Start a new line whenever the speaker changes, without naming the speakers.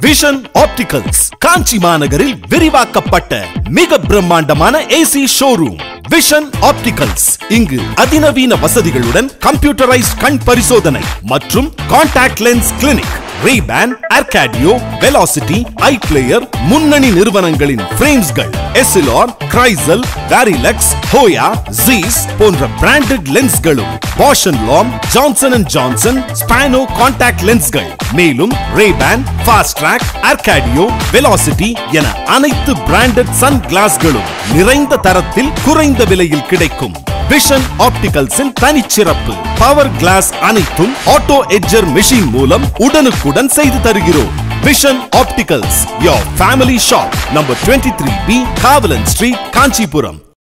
vision opticals காஞ்சி மாநகரில் விரிவாக்கப்பட்ட மிக பிரம்மாண்டமான ஏசி ஷோரூம் விஷன் ஆப்டிகல்ஸ் இங்கு அதிநவீன வசதிகளுடன் கம்ப்யூட்டரைஸ்ட் கண் பரிசோதனை மற்றும் contact lens clinic Ray Ban Arcadio velocity eye player முன்னணி நிறுவனங்களின் பிரேம்ஸ்கள் எசிலான் கிரைசல் வேரிலக்ஸ் ஹோயா ஜீஸ் போன்ற பிராண்டட் லென்ஸ்களும் பாஷன் லாம் ஜான்சன் அண்ட் ஜான்சன் ஸ்பானோ கான்டாக்ட் லென்ஸ்கள் மேலும் ரேபேன் ஃபாஸ்ட் ட்ராக் ஆர்காடியோ வெலாசிட்டி என அனைத்து பிராண்டட் சன் கிளாஸ்களும் நிறைந்த தரத்தில் குறைந்த விலையில் கிடைக்கும் விஷன் ஆப்டிகல்ஸின் தனிச்சிறப்பு பவர் கிளாஸ் அனைத்தும் ஆட்டோ எட்ஜர் மெஷின் மூலம் உடனுக்குடன் செய்து தருகிறோம் Vision Opticals your family shop number twenty three B Kavalan street Kanchipuram